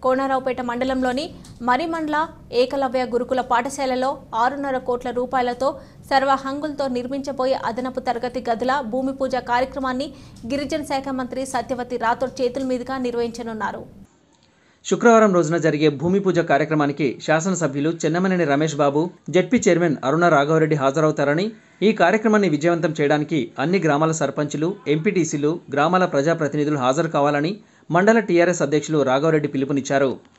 కోనరావుపేట మండలంలోని మరిమండ్ల ఏకలవ్య గురుకుల పాఠశాలలో ఆరున్నర కోట్ల రూపాయలతో సర్వ హంగులతో నిర్మించబోయే అదనపు తరగతి గదుల భూమి పూజ కార్యక్రమాన్ని గిరిజన శాఖ మంత్రి సత్యవతి రాథోడ్ చేతుల మీదుగా నిర్వహించనున్నారు శుక్రవారం రోజున జరిగే భూమి పూజ కార్యక్రమానికి శాసనసభ్యులు చెన్నమనేని రమేష్ బాబు జడ్పీ చైర్మన్ అరుణ రాఘవరెడ్డి హాజరవుతారని ఈ కార్యక్రమాన్ని విజయవంతం చేయడానికి అన్ని గ్రామాల సర్పంచులు ఎంపీటీసీలు గ్రామాల ప్రజాప్రతినిధులు హాజరు కావాలని మండల టీఆర్ఎస్ అధ్యక్షులు రాఘవరెడ్డి పిలుపునిచ్చారు